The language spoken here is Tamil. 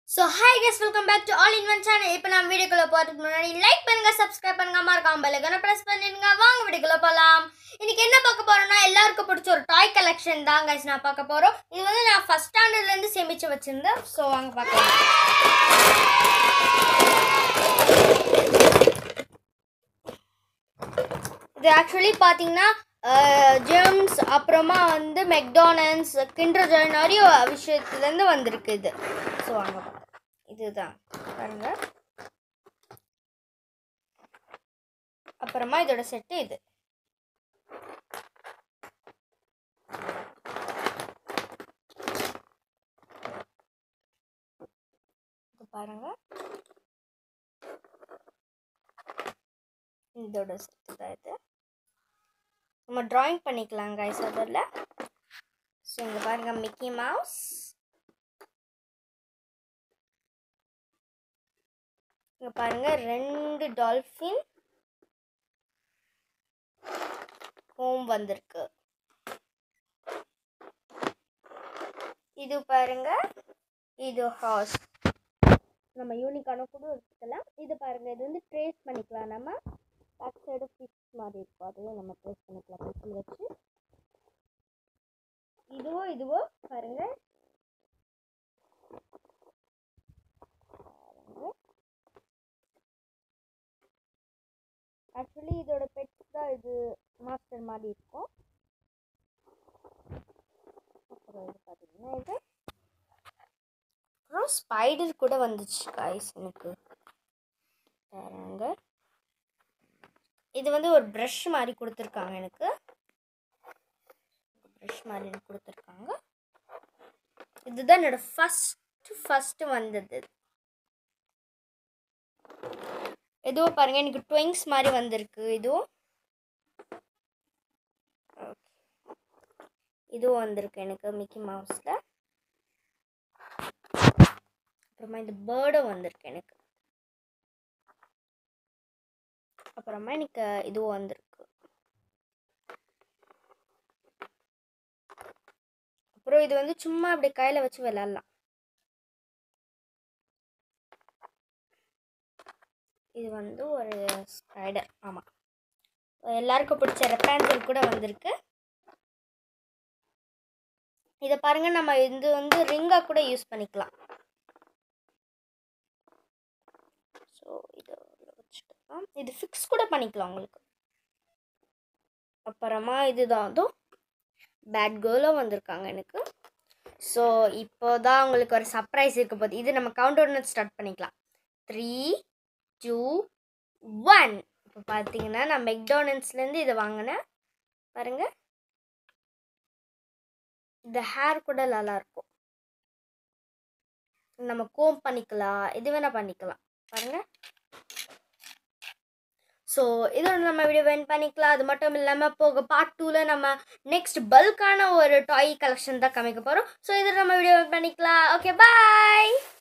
So hi guys welcome back to all in one channel இப்போ நம்ம வீடியோக்குள்ள போகிறதுக்கு முன்னாடி லைக் பண்ணுங்க சப்ஸ்கிரைப் பண்ணுங்க மறக்காம பெல்லைக்கான ப்ரெஸ் பண்ணிடுங்க வாங்க வீடியோக்குள்ள போகலாம் இன்னைக்கு என்ன பார்க்க போறோம்னா எல்லாருக்கும் பிடிச்ச ஒரு டாய் கலெக்ஷன் தான் கைஸ் நான் பார்க்க போகிறோம் இது வந்து நான் ஃபஸ்ட் ஸ்டாண்டர்ட்லேருந்து சேமித்து வச்சிருந்தேன் ஸோ வாங்க பார்க்கலாம் இது ஆக்சுவலி பார்த்தீங்கன்னா ஜெம்ஸ் அப்புறமா வந்து மெக்டானல்ஸ் கிண்டர் ஜாய் நிறைய விஷயத்துலேருந்து வந்திருக்கு இது ஸோ வாங்க பார்க்கலாம் இதுதான் பாருங்க அப்புறமா இதோட செட்டு இது இது பாருங்க இதோட செட்டு தான் இது நம்ம ட்ராயிங் பண்ணிக்கலாம் கைஸ் அதில் ஸோ இங்கே பாருங்க மிக்கி மவுஸ் இங்கே பாருங்க ரெண்டு டால்ஃபின் ஹோம் வந்திருக்கு இது பாருங்க இது ஹார்ஸ் நம்ம யூனிக்கான கூட எடுத்துக்கலாம் இது பாருங்க இது வந்து ட்ரேஸ் பண்ணிக்கலாம் நம்ம பேக் சைடு ஃபிஷ் மாதிரி இருக்கும் அதுவும் நம்ம ட்ரேஸ் பண்ணிக்கலாம் பென்சில் வச்சு இதுவோ இதுவோ பாருங்க ஆக்சுவலி இதோட பெட்ஸ் தான் இது மாஸ்டர் மாதிரி இருக்கும் அப்புறம் இது பார்த்தீங்கன்னா இது அப்புறம் ஸ்பைடர் கூட வந்துச்சு காய்ஸ் எனக்கு பாருங்க இது வந்து ஒரு ப்ரஷ் மாதிரி கொடுத்துருக்காங்க எனக்கு ப்ரஷ் மாதிரி எனக்கு கொடுத்துருக்காங்க இதுதான் என்னோட ஃபஸ்ட்டு ஃபஸ்ட்டு வந்தது இதுவும் பாருங்க எனக்கு ட்விங்ஸ் மாதிரி வந்திருக்கு இதுவும் Okay. இதுவும் வந்திருக்கு எனக்கு மிக்கி மவுஸில் அப்புறமா இந்த பேர்டும் வந்திருக்கு எனக்கு அப்புறமா எனக்கு இதுவும் வந்திருக்கு அப்புறம் இது வந்து சும்மா அப்படி கையில் வச்சு விளாட்லாம் இது வந்து ஒரு ஸ்பைடர் ஆமாம் எல்லாருக்கும் பிடிச்ச ரெப்பான்சல் கூட வந்திருக்கு இதை பாருங்க நம்ம இது வந்து ரிங்காக கூட யூஸ் பண்ணிக்கலாம் ஸோ இதை வச்சுக்கலாம் இது ஃபிக்ஸ் கூட பண்ணிக்கலாம் உங்களுக்கு அப்புறமா இதுதான் அதுவும் பேட் கேர்லும் வந்திருக்காங்க எனக்கு ஸோ இப்போ தான் உங்களுக்கு ஒரு சர்ப்ரைஸ் இருக்க போகுது இது நம்ம கவுண்ட் ஒன்று ஸ்டார்ட் பண்ணிக்கலாம் த்ரீ டூ ஒன் இப்போ பார்த்தீங்கன்னா நான் மெக்டானல்ஸ்லேருந்து இதை வாங்கினேன் பாருங்க இந்த ஹேர் கூட நல்லா இருக்கும் நம்ம கோம் பண்ணிக்கலாம் இது வேணால் பண்ணிக்கலாம் பாருங்க ஸோ இதோட நம்ம வீடியோ வென் பண்ணிக்கலாம் அது மட்டும் இல்லாமல் போக பார்ட் டூவில் நம்ம நெக்ஸ்ட் பல்கான ஒரு டாய் கலெக்ஷன் தான் காமிக்க போகிறோம் ஸோ இதில் நம்ம வீடியோ வென் பண்ணிக்கலாம் ஓகே பாய்